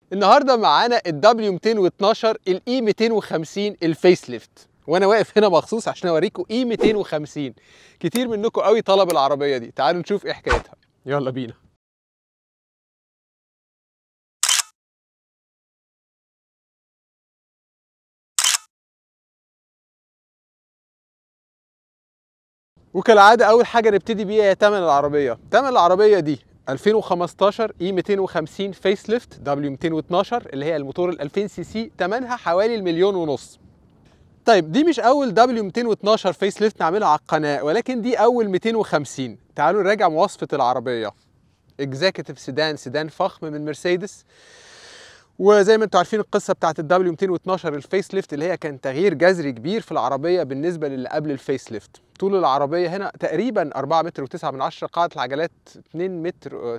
النهارده معانا ال W212 الاي 250 الفيس ليفت وانا واقف هنا مخصوص عشان اوريكم اي 250 كتير منكم قوي طلب العربيه دي تعالوا نشوف ايه حكايتها يلا بينا وكالعاده اول حاجه نبتدي بيها هي ثمن العربيه ثمن العربيه دي 2015 اي 250 فيس ليفت دبليو 212 اللي هي الموتور ال 2000 سي سي ثمنها حوالي المليون ونص طيب دي مش اول دبليو 212 فيس ليفت نعملها على القناه ولكن دي اول 250 تعالوا نراجع مواصفه العربيه اكزيكتيف سيدان سيدان فخم من مرسيدس وزي ما انتم عارفين القصه بتاعت الدبليو 212 الفيس ليفت اللي هي كان تغيير جذري كبير في العربيه بالنسبه للي قبل الفيس ليفت طول العربيه هنا تقريبا 4 متر و9 من 10 قاعده العجلات 2 متر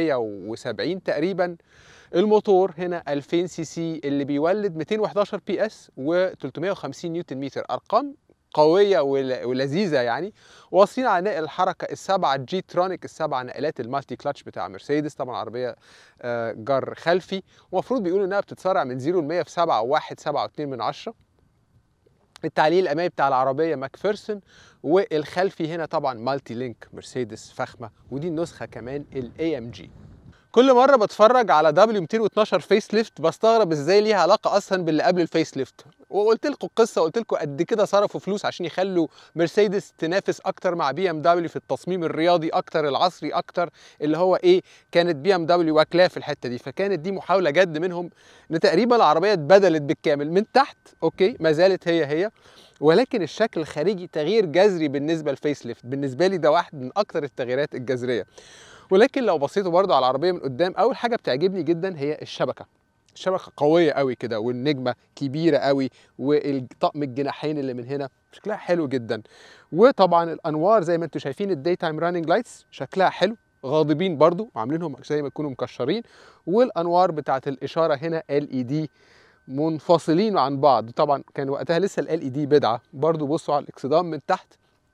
870 تقريبا الموتور هنا 2000 سي سي اللي بيولد 211 بي اس و350 نيوتن متر ارقام قويه ولذيذه يعني واصلين على نقل الحركه السبعه جي ترونيك السبع نقلات المالتي كلاتش بتاع مرسيدس طبعا عربيه جر خلفي ومفروض بيقولوا انها بتتسارع من 0 ل 100 في 7 1 7 2 من 10 التعليق الامامي بتاع العربيه ماكفيرسون والخلفي هنا طبعا مالتي لينك مرسيدس فخمه ودي النسخه كمان الاي ام جي كل مره بتفرج على دبليو 212 فيس ليفت بستغرب ازاي ليها علاقه اصلا باللي قبل الفيس ليفت وقلت لكم القصه قلت لكم قد كده صرفوا فلوس عشان يخلوا مرسيدس تنافس اكتر مع بي ام دبليو في التصميم الرياضي اكتر العصري اكتر اللي هو ايه كانت بي ام دبليو واكلاه في الحته دي فكانت دي محاوله جد منهم ان تقريبا العربيه اتبدلت بالكامل من تحت اوكي ما زالت هي هي ولكن الشكل الخارجي تغيير جذري بالنسبه للفيس ليفت بالنسبه لي ده واحد من اكتر التغييرات الجذريه ولكن لو بصيتوا برضو على العربيه من قدام اول حاجه بتعجبني جدا هي الشبكه الشبكه قويه قوي كده والنجمه كبيره قوي والطقم الجناحين اللي من هنا شكلها حلو جدا وطبعا الانوار زي ما انتم شايفين الداي تايم راننج لايتس شكلها حلو غاضبين برضو وعاملينهم زي ما يكونوا مكشرين والانوار بتاعه الاشاره هنا ال اي دي منفصلين عن بعض طبعا كان وقتها لسه ال اي دي بدعه برضو بصوا على الاكسدام من تحت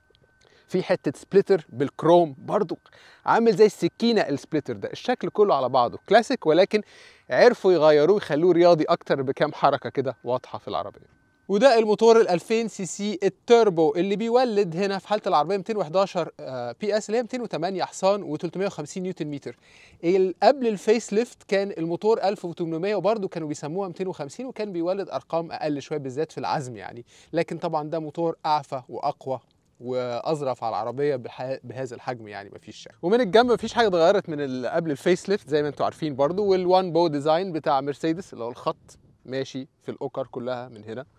في حته سبليتر بالكروم برضو عامل زي السكينه السبليتر ده الشكل كله على بعضه كلاسيك ولكن عرفوا يغيروه يخلوه رياضي اكتر بكام حركه كده واضحه في العربيه وده الموتور ال 2000 سي سي التوربو اللي بيولد هنا في حاله العربيه 211 بي اس اللي هي 208 حصان و350 نيوتن متر قبل الفيس ليفت كان الموتور 1800 وبرده كانوا بيسموها 250 وكان بيولد ارقام اقل شويه بالذات في العزم يعني لكن طبعا ده موتور اعفى واقوى واظرف على العربيه بهذا الحجم يعني مفيش شك ومن الجنب مفيش حاجه اتغيرت من قبل الفيس ليفت زي ما انتم عارفين برضو والوان بو ديزاين بتاع مرسيدس اللي هو الخط ماشي في الاوكر كلها من هنا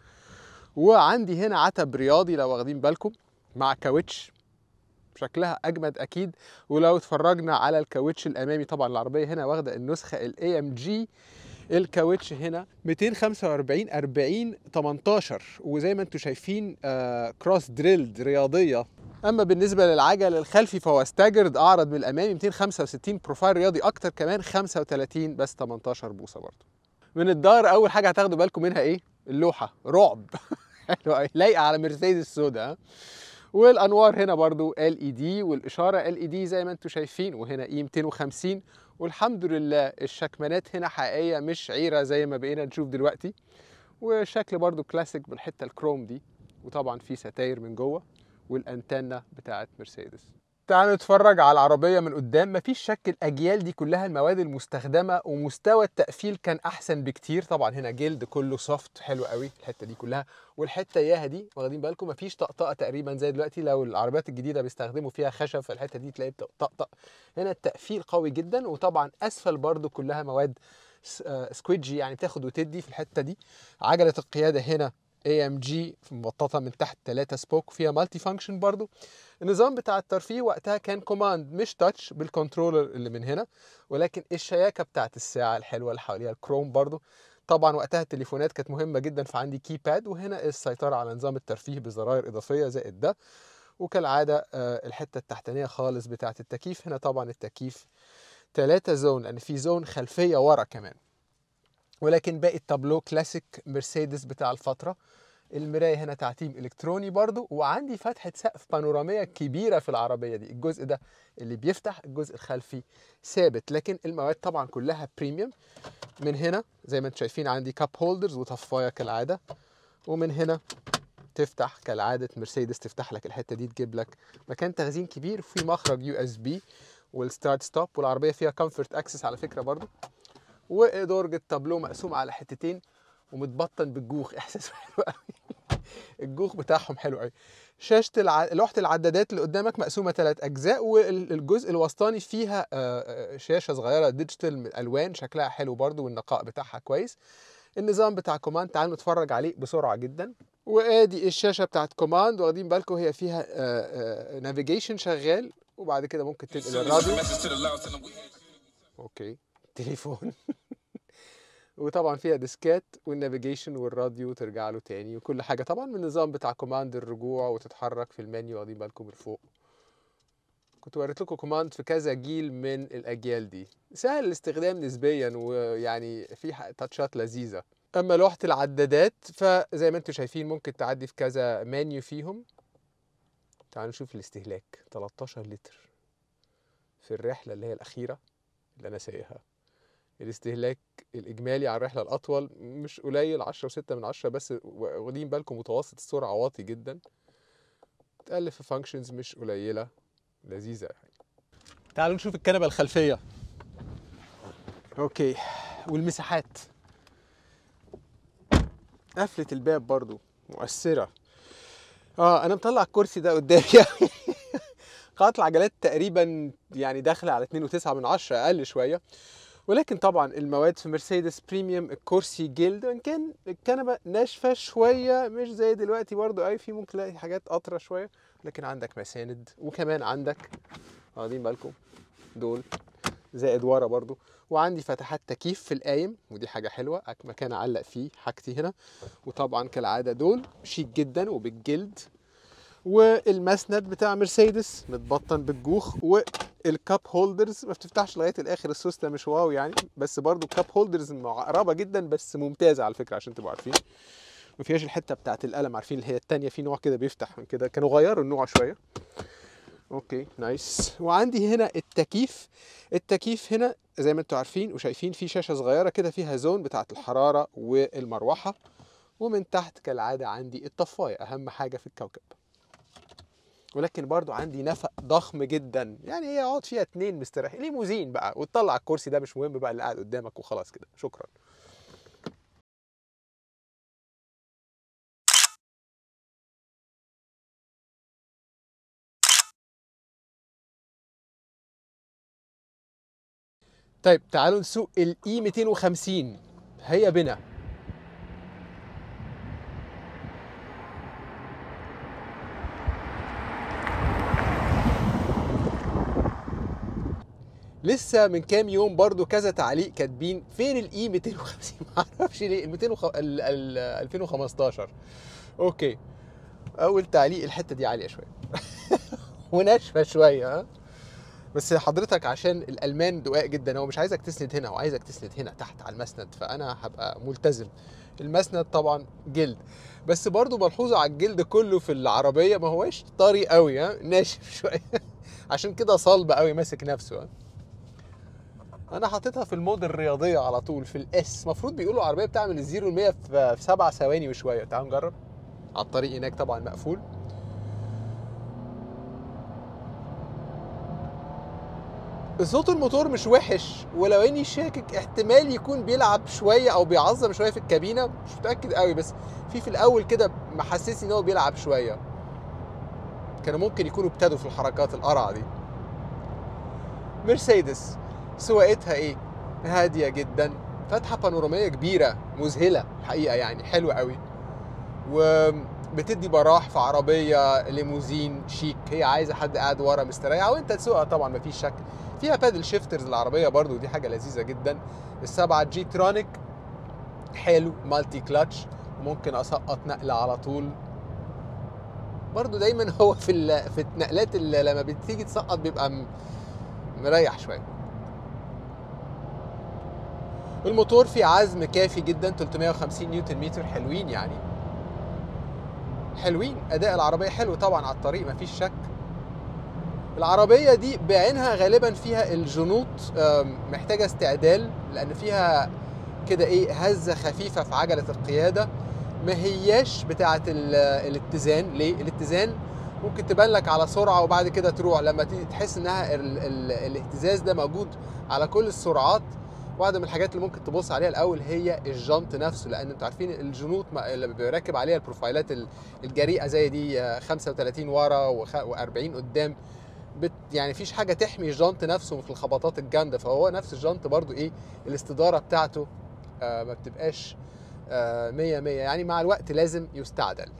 وعندي هنا عتب رياضي لو واخدين بالكم مع كاوتش شكلها اجمد اكيد ولو اتفرجنا على الكاوتش الامامي طبعا العربيه هنا واخده النسخه الاي ام جي الكاوتش هنا 245 40 18 وزي ما انتم شايفين آه كروس دريلد رياضيه اما بالنسبه للعجل الخلفي فهو ستاجرد اعرض من الامامي 265 بروفايل رياضي اكتر كمان 35 بس 18 بوصه برضه من الدار اول حاجه هتاخدوا بالكم منها ايه اللوحه رعب لايقه على مرسيدس السوداء والانوار هنا برضو ال اي دي والاشاره ال اي دي زي ما انتم شايفين وهنا اي 250 والحمد لله الشكمانات هنا حقيقيه مش عيره زي ما بقينا نشوف دلوقتي وشكل برضو كلاسيك بالحته الكروم دي وطبعا في ستاير من جوه والانتنه بتاعت مرسيدس تعالوا نتفرج على العربية من قدام مفيش شك الأجيال دي كلها المواد المستخدمة ومستوى التقفيل كان أحسن بكتير طبعا هنا جلد كله سوفت حلو قوي الحتة دي كلها والحتة ياها دي واخدين بالكم مفيش طقطقة تقريبا زي دلوقتي لو العربيات الجديدة بيستخدموا فيها خشب فالحتة دي تلاقي بتطقطق هنا التقفيل قوي جدا وطبعا أسفل برضو كلها مواد سكويدجي يعني بتاخد وتدي في الحتة دي عجلة القيادة هنا اي ام جي مبططه من تحت 3 سبوك فيها مالتي فانكشن برضو النظام بتاع الترفيه وقتها كان كوماند مش تاتش بالكنترولر اللي من هنا ولكن الشياكه بتاعت الساعه الحلوه اللي حواليها الكروم برضو طبعا وقتها التليفونات كانت مهمه جدا فعندي كيباد وهنا السيطره على نظام الترفيه بزراير اضافيه زائد ده وكالعاده الحته التحتانيه خالص بتاعت التكييف هنا طبعا التكييف 3 زون لان في زون خلفيه ورا كمان ولكن باقي التابلو كلاسيك مرسيدس بتاع الفتره المرايه هنا تعتيم الكتروني برضو وعندي فتحه سقف بانوراميه كبيره في العربيه دي الجزء ده اللي بيفتح الجزء الخلفي ثابت لكن المواد طبعا كلها بريميوم من هنا زي ما انتم شايفين عندي كاب هولدرز وطفايه كالعاده ومن هنا تفتح كالعاده مرسيدس تفتح لك الحته دي تجيب لك مكان تخزين كبير وفي مخرج يو اس بي والستارت ستوب والعربيه فيها كومفورت اكسس على فكره برضو ودرج التابلو مقسوم على حتتين ومتبطن بالجوخ احساسه حلو قوي الجوخ بتاعهم حلو قوي شاشه الع... لوحه العدادات اللي قدامك مقسومه ثلاث اجزاء والجزء الوسطاني فيها آه، آه، شاشه صغيره ديجيتال من الوان شكلها حلو برضو والنقاء بتاعها كويس النظام بتاع كوماند تعالوا نتفرج عليه بسرعه جدا وادي الشاشه بتاعت كوماند واخدين بالكم هي فيها نافيجيشن شغال وبعد كده ممكن تنقل الراديو اوكي تليفون وطبعا فيها ديسكات والنافيجيشن والراديو ترجع له تاني وكل حاجه طبعا من النظام بتاع كوماند الرجوع وتتحرك في المنيو واخدين بالكم من فوق كنت وريت لكم كوماند في كذا جيل من الاجيال دي سهل الاستخدام نسبيا ويعني في ح- تاتشات لذيذه اما لوحه العدادات فزي ما انتم شايفين ممكن تعدي في كذا منيو فيهم تعالوا نشوف الاستهلاك 13 لتر في الرحله اللي هي الاخيره اللي انا سايقها الاستهلاك الاجمالي على الرحله الاطول مش قليل 10 و6 من 10 بس واخدين بالكم متوسط السرعه واطي جدا تقلب في فانكشنز مش قليله لذيذه يعني تعالوا نشوف الكنبه الخلفيه اوكي والمساحات قفله الباب برضو مؤثره اه انا مطلع الكرسي ده قدامي قاعة العجلات تقريبا يعني داخله على 2.9 من 10 اقل شويه ولكن طبعا المواد في مرسيدس بريميوم الكرسي جلد وان كان الكنبه ناشفه شويه مش زي دلوقتي برضو اي في ممكن تلاقي حاجات اطرى شويه لكن عندك مساند وكمان عندك واخدين بالكم دول زائد ورا برضو وعندي فتحات تكييف في القايم ودي حاجه حلوه أك- مكان اعلق فيه حاجتي هنا وطبعا كالعاده دول شيك جدا وبالجلد والمسند بتاع مرسيدس متبطن بالجوخ والكاب هولدرز ما بتفتحش لغايه الاخر السوسته مش واو يعني بس برضو الكاب هولدرز معقربه جدا بس ممتازه على فكره عشان تبقوا عارفين ما فيهاش الحته بتاعت القلم عارفين اللي هي التانية في نوع كده بيفتح من كده كانوا غيروا النوع شويه اوكي نايس وعندي هنا التكييف التكييف هنا زي ما انتم عارفين وشايفين في شاشه صغيره كده فيها زون بتاعت الحراره والمروحه ومن تحت كالعاده عندي الطفايه اهم حاجه في الكوكب ولكن برضو عندي نفق ضخم جدا يعني هي اقعد فيها اتنين مستريح ليموزين بقى وتطلع الكرسي ده مش مهم بقى اللي قاعد قدامك وخلاص كده شكرا طيب تعالوا نسوق الاي 250 هيا بنا لسه من كام يوم برضو كذا تعليق كاتبين فين الاي 250 معرفش ليه ال 200 وخ... ال... ال... 2015 اوكي اول تعليق الحته دي عاليه شويه وناشفه شويه ها بس حضرتك عشان الالمان دقاق جدا هو مش عايزك تسند هنا هو عايزك تسند هنا تحت على المسند فانا هبقى ملتزم المسند طبعا جلد بس برضو ملحوظه على الجلد كله في العربيه ما هوش طري قوي ها ناشف شويه عشان كده صلب قوي ماسك نفسه ها انا حاططها في المود الرياضيه على طول في الاس المفروض بيقولوا العربيه بتعمل الزيرو ل 100 في في سبع ثواني وشويه تعالوا نجرب على الطريق هناك طبعا مقفول صوت الموتور مش وحش ولو اني شاكك احتمال يكون بيلعب شويه او بيعظم شويه في الكابينه مش متاكد قوي بس في في الاول كده محسسني ان هو بيلعب شويه كانوا ممكن يكونوا ابتدوا في الحركات القرعه دي مرسيدس سواقتها ايه هاديه جدا فتحه بانوراميه كبيره مذهله الحقيقه يعني حلوه قوي وبتدي براح في عربيه ليموزين شيك هي عايزه حد قاعد ورا مستريح وانت تسوقها طبعا مفيش شك فيها بادل شيفترز العربيه برضو ودي حاجه لذيذه جدا السبعه جي ترونيك حلو مالتي كلاتش ممكن اسقط نقله على طول برضو دايما هو في ال- في النقلات اللي لما بتيجي تسقط بيبقى م- مريح شويه الموتور فيه عزم كافي جدا 350 نيوتن متر حلوين يعني حلوين اداء العربيه حلو طبعا على الطريق مفيش شك العربيه دي بعينها غالبا فيها الجنوط آم، محتاجه استعدال لان فيها كده ايه هزه خفيفه في عجله القياده ما هياش بتاعه ال- الاتزان ليه الاتزان ممكن تبان لك على سرعه وبعد كده تروح لما تيجي تحس انها ال ال الاهتزاز ده موجود على كل السرعات واحده من الحاجات اللي ممكن تبص عليها الاول هي الجنط نفسه لان انتوا عارفين الجنوط ما- اللي بيركب عليها البروفايلات ال- الجريئه زي دي آه، 35 ورا و40 قدام بت يعني فيش حاجه تحمي الجنط نفسه في الخبطات الجامده فهو نفس الجنط برضو ايه الاستداره بتاعته آه ما بتبقاش آه 100 100 يعني مع الوقت لازم يستعدل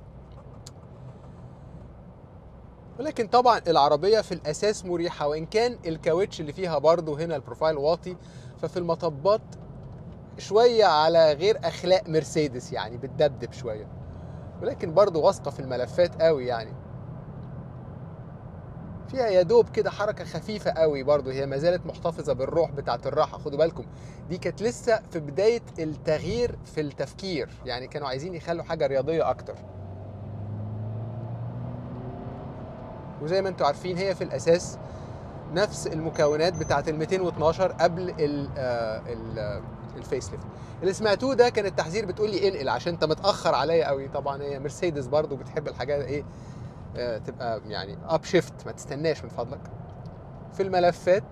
ولكن طبعا العربية في الأساس مريحة وإن كان الكاوتش اللي فيها برضو هنا البروفايل واطي ففي المطبات شوية على غير أخلاق مرسيدس يعني بتدبدب شوية ولكن برضو واثقة في الملفات قوي يعني فيها يا دوب كده حركة خفيفة قوي برضو هي ما زالت محتفظة بالروح بتاعة الراحة خدوا بالكم دي كانت لسه في بداية التغيير في التفكير يعني كانوا عايزين يخلوا حاجة رياضية أكتر وزي ما انتم عارفين هي في الاساس نفس المكونات بتاعه ال 212 قبل ال ال الفيس ليفت اللي سمعتوه ده كان التحذير بتقول لي انقل عشان انت متاخر عليا قوي طبعا هي مرسيدس برضو بتحب الحاجات ايه آه، تبقى يعني اب شيفت ما تستناش من فضلك في الملفات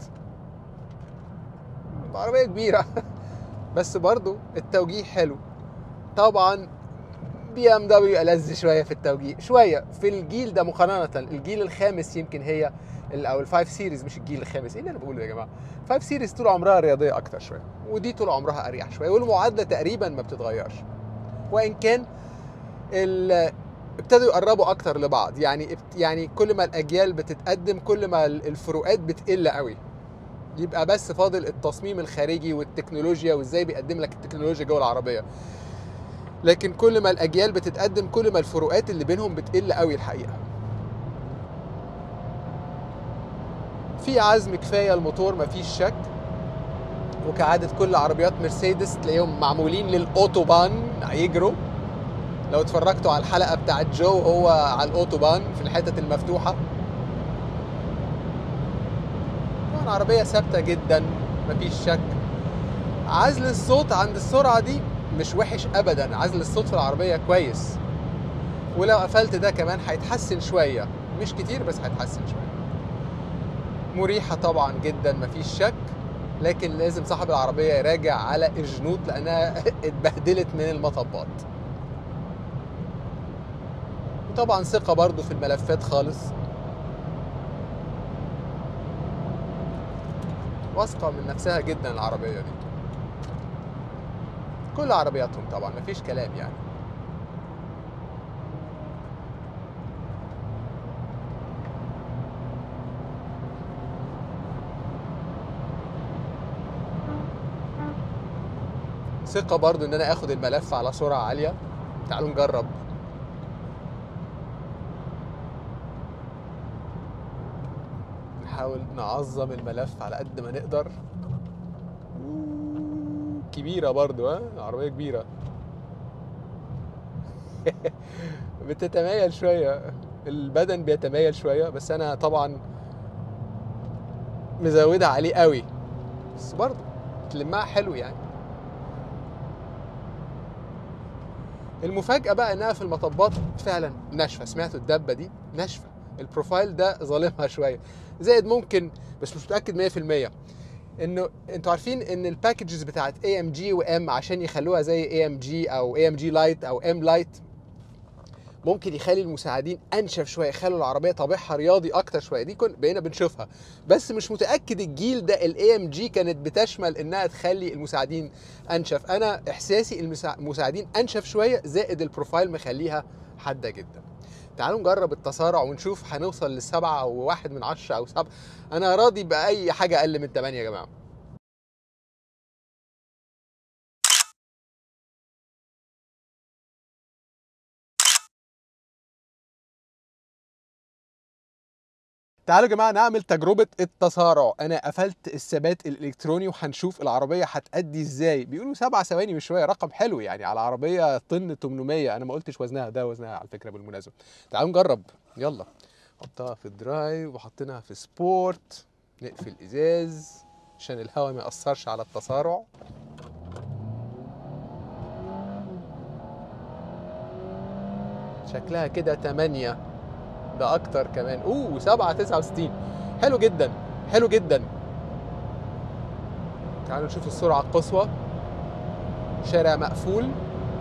عربيه كبيره بس برضو التوجيه حلو طبعا بي ام دبليو ألذ شويه في التوجيه شويه في الجيل ده مقارنه الجيل الخامس يمكن هي ال- او الفايف سيريز مش الجيل الخامس ايه اللي انا بقوله يا جماعه فايف سيريز طول عمرها رياضيه اكتر شويه ودي طول عمرها اريح شويه والمعادله تقريبا ما بتتغيرش وان كان ال- ابتدوا يقربوا اكتر لبعض يعني ابت- يعني كل ما الاجيال بتتقدم كل ما ال- الفروقات بتقل قوي يبقى بس فاضل التصميم الخارجي والتكنولوجيا وازاي بيقدم لك التكنولوجيا جوه العربيه لكن كل ما الاجيال بتتقدم كل ما الفروقات اللي بينهم بتقل قوي الحقيقه في عزم كفايه الموتور مفيش شك وكعاده كل عربيات مرسيدس تلاقيهم معمولين للاوتوبان يجروا لو اتفرجتوا على الحلقه بتاعت جو هو على الاوتوبان في الحتت المفتوحه طبعا عربيه ثابته جدا مفيش شك عزل الصوت عند السرعه دي مش وحش ابدا عزل الصوت في العربيه كويس ولو قفلت ده كمان هيتحسن شويه مش كتير بس هيتحسن شويه مريحه طبعا جدا مفيش شك لكن لازم صاحب العربيه يراجع على الجنوط لانها اتبهدلت من المطبات وطبعا ثقه برضو في الملفات خالص واثقه من نفسها جدا العربيه دي كل عربياتهم طبعا مفيش كلام يعني ثقة برضو ان انا اخد الملف على سرعة عالية تعالوا نجرب نحاول نعظم الملف على قد ما نقدر كبيرة برضو ها عربية كبيرة بتتمايل شوية البدن بيتمايل شوية بس أنا طبعا مزودها عليه قوي بس برضو تلمها حلو يعني المفاجأة بقى إنها في المطبات فعلا ناشفة سمعتوا الدبة دي ناشفة البروفايل ده ظالمها شوية زائد ممكن بس مش متأكد 100% انه انتوا عارفين ان الباكجز بتاعت اي ام جي وام عشان يخلوها زي اي ام جي او اي ام جي لايت او ام لايت ممكن يخلي المساعدين انشف شويه يخلوا العربيه طابعها رياضي اكتر شويه دي كن بقينا بنشوفها بس مش متاكد الجيل ده الاي ام جي كانت بتشمل انها تخلي المساعدين انشف انا احساسي المسا- المساعدين انشف شويه زائد البروفايل مخليها حاده جدا تعالوا نجرب التسارع ونشوف هنوصل لسبعة أو واحد من عشرة أو سبعة أنا راضي بأي حاجة أقل من تمانية يا جماعة تعالوا يا جماعه نعمل تجربه التسارع انا قفلت الثبات الالكتروني وهنشوف العربيه هتأدي ازاي بيقولوا سبع ثواني مش شويه رقم حلو يعني على عربيه طن 800 انا ما قلتش وزنها ده وزنها على فكره بالمناسبه تعالوا نجرب يلا حطها في الدرايف وحطيناها في سبورت نقفل الازاز عشان الهواء ما ياثرش على التسارع شكلها كده 8 ده اكتر كمان اوه 7 69 حلو جدا حلو جدا تعالوا نشوف السرعة القصوى شارع مقفول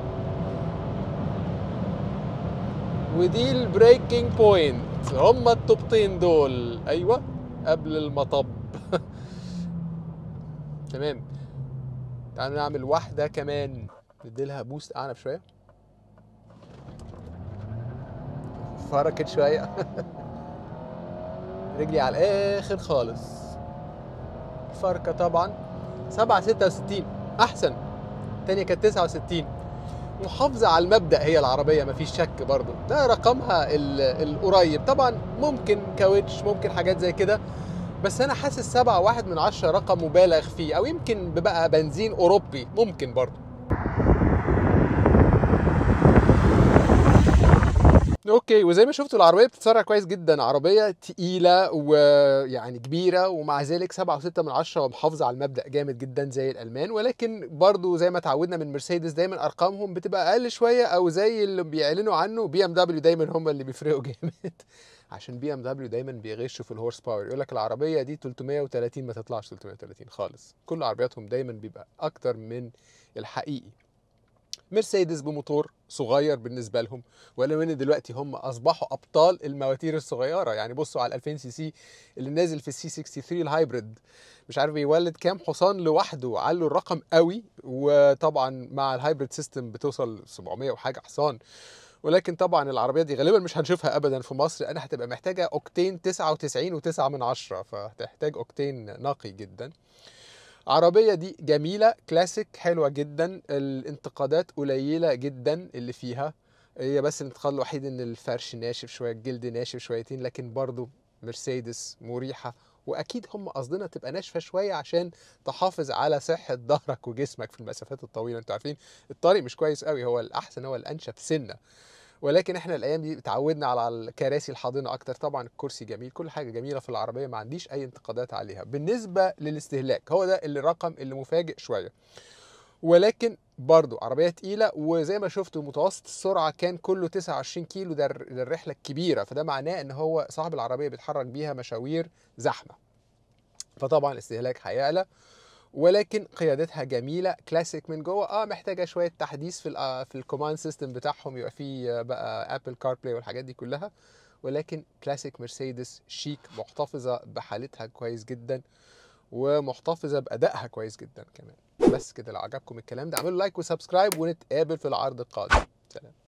ودي البريكنج بوينت هما الطوبتين دول ايوه قبل المطب تمام تعالوا نعمل واحدة كمان نديلها بوست اعنف شوية فركت شوية رجلي على الآخر خالص فركة طبعا سبعة ستة وستين أحسن تانية كانت تسعة وستين محافظة على المبدأ هي العربية مفيش شك برضو ده رقمها ال- القريب طبعا ممكن كاوتش ممكن حاجات زي كده بس أنا حاسس سبعة واحد من عشرة رقم مبالغ فيه أو يمكن بقى بنزين أوروبي ممكن برضو اوكي وزي ما شفتوا العربيه بتتسرع كويس جدا عربيه تقيله ويعني كبيره ومع ذلك 7 و6 من 10 ومحافظه على المبدا جامد جدا زي الالمان ولكن برضو زي ما اتعودنا من مرسيدس دايما ارقامهم بتبقى اقل شويه او زي اللي بيعلنوا عنه بي ام دبليو دايما هم اللي بيفرقوا جامد عشان بي ام دبليو دايما بيغشوا في الهورس باور يقول لك العربيه دي 330 ما تطلعش 330 خالص كل عربياتهم دايما بيبقى اكتر من الحقيقي مرسيدس بموتور صغير بالنسبه لهم ولو ان دلوقتي هم اصبحوا ابطال المواتير الصغيره يعني بصوا على 2000 سي سي اللي نازل في السي 63 الهايبريد مش عارف بيولد كام حصان لوحده علوا الرقم قوي وطبعا مع الهايبريد سيستم بتوصل 700 وحاجه حصان ولكن طبعا العربيه دي غالبا مش هنشوفها ابدا في مصر انا هتبقى محتاجه اوكتين 99 و9 من عشرة فهتحتاج اوكتين نقي جدا عربية دي جميلة كلاسيك حلوة جدا الانتقادات قليلة جدا اللي فيها هي بس الانتقاد الوحيد ان الفرش ناشف شوية الجلد ناشف شويتين لكن برضو مرسيدس مريحة واكيد هم قصدنا تبقى ناشفة شوية عشان تحافظ على صحة ظهرك وجسمك في المسافات الطويلة انتوا عارفين الطريق مش كويس قوي هو الاحسن هو الانشف سنة ولكن احنا الايام دي اتعودنا على الكراسي الحاضنه اكتر طبعا الكرسي جميل كل حاجه جميله في العربيه ما عنديش اي انتقادات عليها بالنسبه للاستهلاك هو ده اللي الرقم اللي مفاجئ شويه ولكن برضو عربية تقيلة وزي ما شفتوا متوسط السرعة كان كله 29 كيلو ده الر- ده الرحلة الكبيرة فده معناه ان هو صاحب العربية بيتحرك بيها مشاوير زحمة فطبعا الاستهلاك هيعلى ولكن قيادتها جميله كلاسيك من جوه اه محتاجه شويه تحديث في ال في الكوماند سيستم بتاعهم يبقى فيه بقى ابل كار بلاي والحاجات دي كلها ولكن كلاسيك مرسيدس شيك محتفظه بحالتها كويس جدا ومحتفظه بادائها كويس جدا كمان بس كده لو عجبكم الكلام ده اعملوا لايك وسبسكرايب ونتقابل في العرض القادم سلام